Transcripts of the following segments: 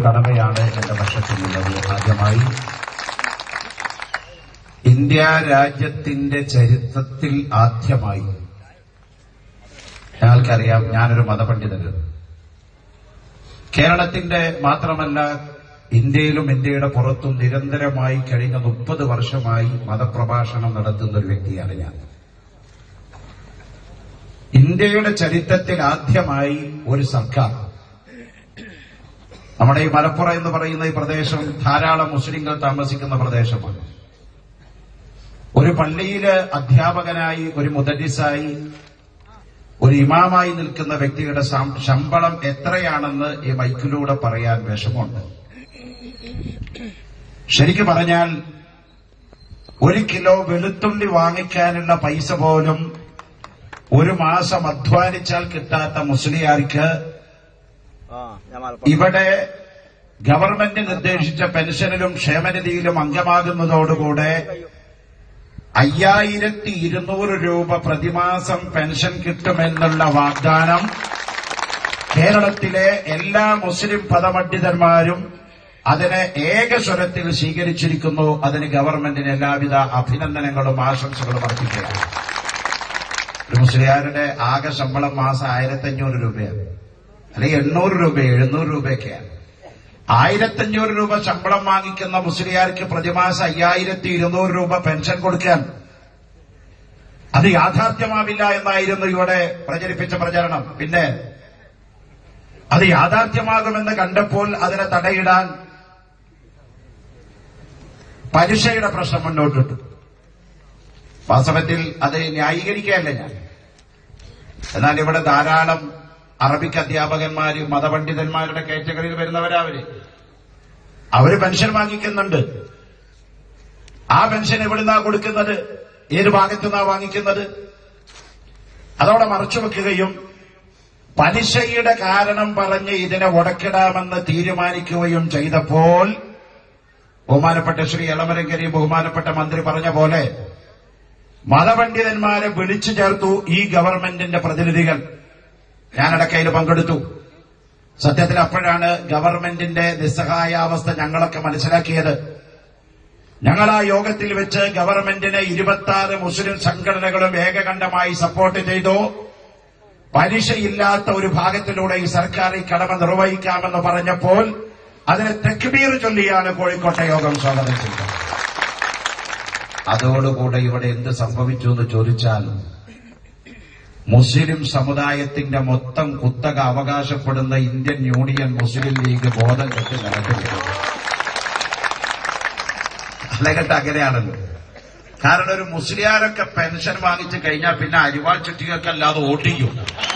കടമയാണ് എന്റെ പക്ഷത്തിലുള്ളത് ആദ്യമായി ഇന്ത്യ രാജ്യത്തിന്റെ ചരിത്രത്തിൽ ആദ്യമായി ഞങ്ങൾക്കറിയാം ഞാനൊരു മതപണ്ഡിതന് കേരളത്തിന്റെ മാത്രമല്ല ഇന്ത്യയിലും ഇന്ത്യയുടെ പുറത്തും നിരന്തരമായി കഴിഞ്ഞ മുപ്പത് വർഷമായി മതപ്രഭാഷണം നടത്തുന്ന ഒരു വ്യക്തിയാണ് ഞാൻ ഇന്ത്യയുടെ ചരിത്രത്തിൽ ആദ്യമായി ഒരു സർക്കാർ നമ്മുടെ ഈ മലപ്പുറം എന്ന് പറയുന്ന ഈ പ്രദേശം ധാരാളം മുസ്ലിങ്ങൾ താമസിക്കുന്ന പ്രദേശമാണ് ഒരു പള്ളിയില് അധ്യാപകനായി ഒരു മുദരിസായി ഒരു ഇമാമായി നിൽക്കുന്ന വ്യക്തിയുടെ ശം- ശമ്പളം എത്രയാണെന്ന് ഈ മൈക്കിലൂടെ പറയാൻ വിഷമമുണ്ട് ശരിക്കു പറഞ്ഞാൽ ഒരു കിലോ വെളുത്തുള്ളി വാങ്ങിക്കാനുള്ള പൈസ പോലും ഒരു മാസം അധ്വാനിച്ചാൽ കിട്ടാത്ത മുസ്ലിയാർക്ക് ആ ഞാൻ മലപ്പുറം ഇവിടെ ഗവൺമെന്റ് നിർദ്ദേശിച്ച പെൻഷനിലും ക്ഷേമനിധിയിലും അംഗമാകുന്നതോടുകൂടെ അയ്യായിരത്തി ഇരുന്നൂറ് രൂപ പ്രതിമാസം പെൻഷൻ കിട്ടുമെന്നുള്ള വാഗ്ദാനം കേരളത്തിലെ എല്ലാ മുസ്ലിം പദപണ്ഡിതന്മാരും അതിനെ ഏകസ്വരത്തിൽ സ്വീകരിച്ചിരിക്കുന്നു അതിന് ഗവൺമെന്റിന് എല്ലാവിധ അഭിനന്ദനങ്ങളും ആശംസകളും അർപ്പിക്കുകയാണ് ഒരു മുസ്ലിയാരുടെ ആകെ ശമ്പളം മാസം ആയിരത്തഞ്ഞൂറ് രൂപയാണ് അല്ലെങ്കിൽ എണ്ണൂറ് രൂപ എഴുന്നൂറ് രൂപയൊക്കെയാണ് ആയിരത്തഞ്ഞൂറ് രൂപ ശമ്പളം വാങ്ങിക്കുന്ന മുസ്ലിയാർക്ക് പ്രതിമാസം അയ്യായിരത്തി ഇരുന്നൂറ് രൂപ പെൻഷൻ കൊടുക്കാൻ അത് യാഥാർത്ഥ്യമാവില്ല എന്നായിരുന്നു ഇവിടെ പ്രചരിപ്പിച്ച പ്രചരണം പിന്നെ അത് യാഥാർത്ഥ്യമാകുമെന്ന് കണ്ടപ്പോൾ അതിനെ തടയിടാൻ പലിശയുടെ പ്രശ്നം മുന്നോട്ടിട്ടു വാസ്തവത്തിൽ അത് ന്യായീകരിക്കുകയല്ല ഞാൻ എന്നാൽ ഇവിടെ ധാരാളം അറബിക് അധ്യാപകന്മാര് മതപണ്ഡിതന്മാരുടെ കാറ്റഗറിയിൽ വരുന്നവരവര് അവര് പെൻഷൻ വാങ്ങിക്കുന്നുണ്ട് ആ പെൻഷൻ എവിടുന്നാ കൊടുക്കുന്നത് ഏത് ഭാഗത്തുനിന്നാ വാങ്ങിക്കുന്നത് അതോടെ മറച്ചുവെക്കുകയും പലിശയുടെ കാരണം പറഞ്ഞ് ഇതിനെ ഉടക്കിടാമെന്ന് തീരുമാനിക്കുകയും ചെയ്തപ്പോൾ ബഹുമാനപ്പെട്ട ശ്രീ എളമരങ്കരി ബഹുമാനപ്പെട്ട മന്ത്രി പറഞ്ഞ പോലെ മതപണ്ഡിതന്മാരെ വിളിച്ചു ചേർത്തു ഈ ഗവൺമെന്റിന്റെ പ്രതിനിധികൾ ഞാനടക്കയിൽ പങ്കെടുത്തു സത്യത്തിൽ അപ്പോഴാണ് ഗവൺമെന്റിന്റെ നിസ്സഹായാവസ്ഥ ഞങ്ങളൊക്കെ മനസ്സിലാക്കിയത് ഞങ്ങൾ ആ യോഗത്തിൽ വെച്ച് ഗവൺമെന്റിനെ ഇരുപത്തി ആറ് മുസ്ലിം സംഘടനകളും ഏകകണ്ഠമായി സപ്പോർട്ട് ചെയ്തു പലിശയില്ലാത്ത ഒരു ഭാഗത്തിലൂടെ ഈ സർക്കാർ ഈ കടമ നിർവഹിക്കാമെന്ന് പറഞ്ഞപ്പോൾ അതിന് തെക്കുബീർ ചൊല്ലിയാണ് കോഴിക്കോട്ടെ യോഗം സ്വാഗതം ചെയ്തത് അതോടുകൂടെ ഇവിടെ എന്ത് സംഭവിച്ചു എന്ന് ചോദിച്ചാൽ മുസ്ലിം സമുദായത്തിന്റെ മൊത്തം കുത്തക അവകാശപ്പെടുന്ന ഇന്ത്യൻ യൂണിയൻ മുസ്ലിം ലീഗ് ബോധം കെട്ട് നടക്കുകയാണ് അലകട്ട് അങ്ങനെയാണല്ലോ കാരണം ഒരു മുസ്ലിയാരൊക്കെ പെൻഷൻ വാങ്ങിച്ചു കഴിഞ്ഞാൽ പിന്നെ അരിവാൾ ചുറ്റികൾക്കല്ലാതെ ഓട്ടിക്കും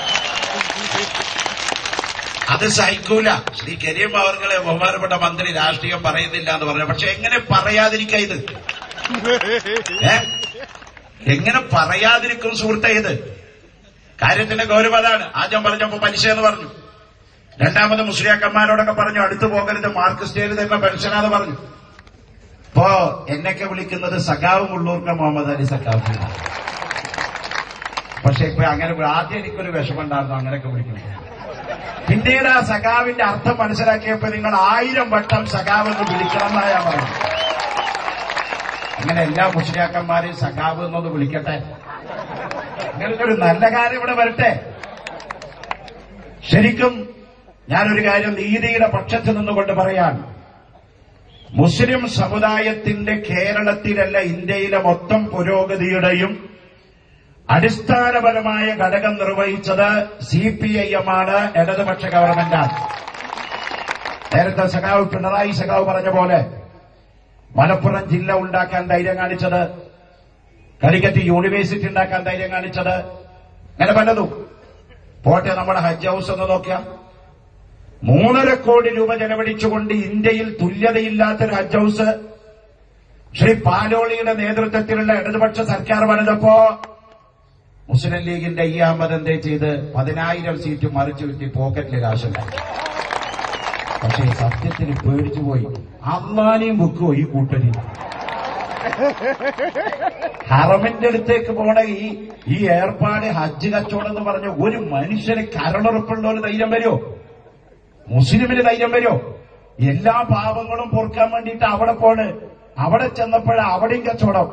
അത് സഹിക്കൂല ശ്രീ കരീം അവർകളെ ബഹുമാനപ്പെട്ട മന്ത്രി രാഷ്ട്രീയം പറയുന്നില്ല എന്ന് പറഞ്ഞു പക്ഷെ എങ്ങനെ പറയാതിരിക്കുക ഇത് ഏ? എങ്ങനെ പറയാതിരിക്കും സുഹൃത്തെ ഇത് കാര്യത്തിന്റെ ഗൗരവം അതാണ് ആദ്യം പറഞ്ഞപ്പോ പലിശ എന്ന് പറഞ്ഞു രണ്ടാമത് മുസ്ലിയാക്കന്മാരോടൊക്കെ പറഞ്ഞു അടുത്തു പോകരുത് മാർക്സിസ്റ്റ് തന്നെ പെൻഷനാന്ന് പറഞ്ഞു ഇപ്പോ എന്നൊക്കെ വിളിക്കുന്നത് സഖാവ് മുള്ളൂർക്ക മുഹമ്മദ് അലി സഖാവ് പക്ഷെ ഇപ്പൊ അങ്ങനെ ആദ്യം എനിക്കൊരു വിഷമുണ്ടായിരുന്നു അങ്ങനെയൊക്കെ വിളിക്കുന്നത് പിന്നീട് ആ സഖാവിന്റെ അർത്ഥം മനസ്സിലാക്കിയപ്പോ നിങ്ങൾ ആയിരം വട്ടം സഖാവ് എന്ന് വിളിക്കണം എന്നാ ഞാൻ പറഞ്ഞു അങ്ങനെ എല്ലാ മുസ്ലിയാക്കന്മാരെയും സഖാവ് എന്നൊന്ന് വിളിക്കട്ടെ അങ്ങനത്തെ ഒരു നല്ല കാര്യം ഇവിടെ വരട്ടെ ശരിക്കും ഞാനൊരു കാര്യം നീതിയുടെ പക്ഷത്ത് നിന്നുകൊണ്ട് പറയാൻ മുസ്ലിം സമുദായത്തിന്റെ കേരളത്തിലല്ല ഇന്ത്യയിലെ മൊത്തം പുരോഗതിയുടെയും അടിസ്ഥാനപരമായ ഘടകം നിർവഹിച്ചത് സി പി ഐ എം ആണ് ഇടതുപക്ഷ ഗവൺമെന്റാണ് നേരത്തെ സഖാവ് പിണറായി സഖാവ് പറഞ്ഞ പോലെ മലപ്പുറം ജില്ല ഉണ്ടാക്കാൻ ധൈര്യം കാണിച്ചത് കാലിക്കറ്റ് യൂണിവേഴ്സിറ്റി ഉണ്ടാക്കാൻ ധൈര്യം കാണിച്ചത് അങ്ങനെ പലതും പോട്ടെ നമ്മുടെ ഹജ്ജ് ഹൌസ് ഒന്ന് നോക്കിയാൽ മൂന്നര കോടി രൂപ ചെലവഴിച്ചുകൊണ്ട് ഇന്ത്യയിൽ തുല്യതയില്ലാത്തൊരു ഹജ്ജ് ഹൌസ് ശ്രീ പാലോളിയുടെ നേതൃത്വത്തിലുള്ള ഇടതുപക്ഷ സർക്കാർ വന്നപ്പോ മുസ്ലിം ലീഗിന്റെ ഈ അഹമ്മദ് എന്തേ ചെയ്ത് പതിനായിരം സീറ്റ് മറിച്ചു വിറ്റി പോക്കറ്റിൽ കാശുണ്ടായി പക്ഷേ സത്യത്തിന് പേടിച്ചു പോയി അമ്മാനെയും വെക്കുവോ ഈ കൂട്ടരി ഹറമിന്റെ അടുത്തേക്ക് പോണ ഈ ഈ ഏർപ്പാട് ഹജ്ജ് കച്ചവടം എന്ന് പറഞ്ഞ ഒരു മനുഷ്യന് കരളുറപ്പുള്ള ഒരു ധൈര്യം വരുമോ മുസ്ലിമിന് ധൈര്യം വരുമോ എല്ലാ പാവങ്ങളും പൊറുക്കാൻ വേണ്ടിയിട്ട് അവിടെ പോണ് അവിടെ ചെന്നപ്പോഴ അവിടെയും കച്ചവടം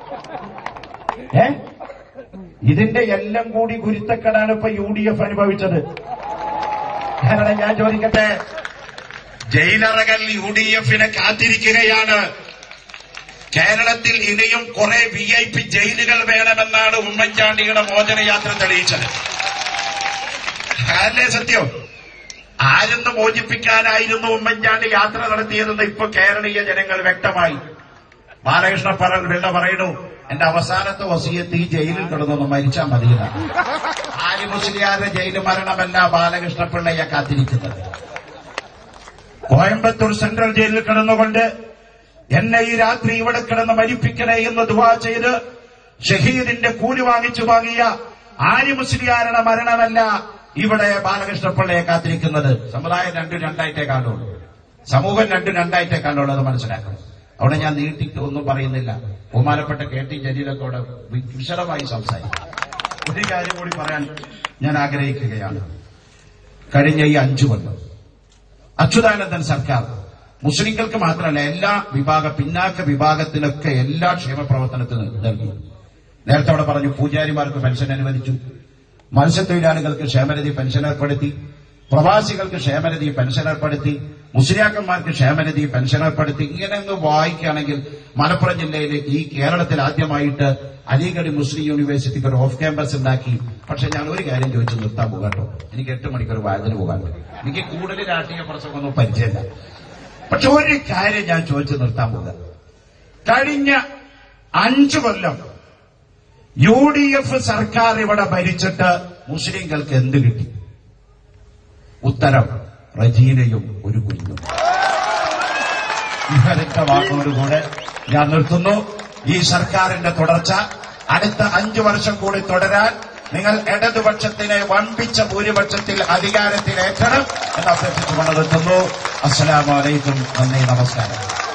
ഏ ഇതിന്റെ എല്ലാം കൂടി ഗുരുത്തക്കെടാണ് ഇപ്പൊ യു ഡി എഫ് അനുഭവിച്ചത് കാരണം ഞാൻ ചോദിക്കട്ടെ ജയിലറകൾ യു ഡി എഫിനെ കാത്തിരിക്കുകയാണ് കേരളത്തിൽ ഇനിയും കുറെ വി ഐ പി ജയിലുകൾ വേണമെന്നാണ് ഉമ്മൻചാണ്ടിയുടെ മോചനയാത്ര തെളിയിച്ചത് അല്ലേ സത്യം ആരെന്ന് മോചിപ്പിക്കാനായിരുന്നു ഉമ്മൻചാണ്ടി യാത്ര നടത്തിയതെന്ന് ഇപ്പൊ കേരളീയ ജനങ്ങൾ വ്യക്തമായി ബാലകൃഷ്ണ പറൽ വെള്ള പറയുന്നു എന്റെ അവസാനത്തെ വസീയത്ത് ഈ ജയിലിൽ കിടന്നൊന്ന് മരിച്ചാൽ മതിയെന്ന ആര്യ മുസ്ലിയാരുടെ ജയിൽ മരണമല്ല ബാലകൃഷ്ണ പിള്ളയെ കാത്തിരിക്കുന്നത് കോയമ്പത്തൂർ സെൻട്രൽ ജയിലിൽ കിടന്നുകൊണ്ട് എന്നെ ഈ രാത്രി ഇവിടെ കിടന്ന് മരിപ്പിക്കണേ എന്ന് ദുവാ ചെയ്ത് ഷഹീദിന്റെ കൂലി വാങ്ങിച്ചു വാങ്ങിയ ആര്യ മുസ്ലിയാരുടെ മരണമല്ല ഇവിടെ ബാലകൃഷ്ണപിള്ളയെ കാത്തിരിക്കുന്നത് സമുദായം രണ്ടും രണ്ടായിട്ടേ കാണുള്ളൂ സമൂഹം രണ്ടും രണ്ടായിട്ടേ കാണുള്ളൂ അത് മനസ്സിലാക്കണം അവിടെ ഞാൻ നീട്ടിട്ട് ഒന്നും പറയുന്നില്ല ബഹുമാനപ്പെട്ട കെ ടി ജലീലത്തോട് വി- വിശദമായി സംസാരിക്കും ഒരു കാര്യം കൂടി പറയാൻ ഞാൻ ആഗ്രഹിക്കുകയാണ് കഴിഞ്ഞ ഈ അഞ്ചു കൊല്ലം അച്യുതാനന്ദൻ സർക്കാർ മുസ്ലിങ്ങൾക്ക് മാത്രമല്ല എല്ലാ വിഭാഗ പിന്നാക്ക വിഭാഗത്തിനൊക്കെ എല്ലാ ക്ഷേമ പ്രവർത്തനത്തിനും നൽകി നേരത്തെ അവിടെ പറഞ്ഞു പൂജാരിമാർക്ക് പെൻഷൻ അനുവദിച്ചു മത്സ്യത്തൊഴിലാളികൾക്ക് ക്ഷേമനിധി പെൻഷൻ ഏർപ്പെടുത്തി പ്രവാസികൾക്ക് ക്ഷേമനിധി പെൻഷൻ ഏർപ്പെടുത്തി മുസ്ലിയാക്കന്മാർക്ക് ക്ഷേമനിധി പെൻഷൻ ഏർപ്പെടുത്തി ഇങ്ങനെ ഒന്ന് വായിക്കുകയാണെങ്കിൽ മലപ്പുറം ജില്ലയിൽ ഈ കേരളത്തിൽ ആദ്യമായിട്ട് അലിഗഡ് മുസ്ലിം യൂണിവേഴ്സിറ്റിക്ക് ഒരു ഓഫ് ക്യാമ്പസ് ഉണ്ടാക്കി പക്ഷെ ഞാൻ ഒരു കാര്യം ചോദിച്ചു നിർത്താൻ പോകാട്ടോ എനിക്ക് എട്ട് മണിക്കൂർ വായന പോകാനുണ്ട് എനിക്ക് കൂടുതൽ രാഷ്ട്രീയ പ്രസംഗമൊന്നും പരിചയമില്ല പക്ഷെ ഒരു കാര്യം ഞാൻ ചോദിച്ചു നിർത്താൻ പോകുക കഴിഞ്ഞ അഞ്ചു കൊല്ലം യു ഡി എഫ് സർക്കാർ ഇവിടെ ഭരിച്ചിട്ട് മുസ്ലിങ്ങൾക്ക് എന്ത് കിട്ടി ഉത്തരം റജീനയും ഒരു കുഞ്ഞും ഇവരൊറ്റ വാക്കോടുകൂടെ ഞാൻ നിർത്തുന്നു ഈ സർക്കാരിന്റെ തുടർച്ച അടുത്ത അഞ്ചു വർഷം കൂടി തുടരാൻ നിങ്ങൾ ഇടതുപക്ഷത്തിനെ വമ്പിച്ച ഭൂരിപക്ഷത്തിൽ അധികാരത്തിലേറ്റണം എന്ന് അഭ്യർത്ഥിച്ചുകൊണ്ട് നിർത്തുന്നു അസ്സലാമലൈക്കും നന്ദി നമസ്കാരം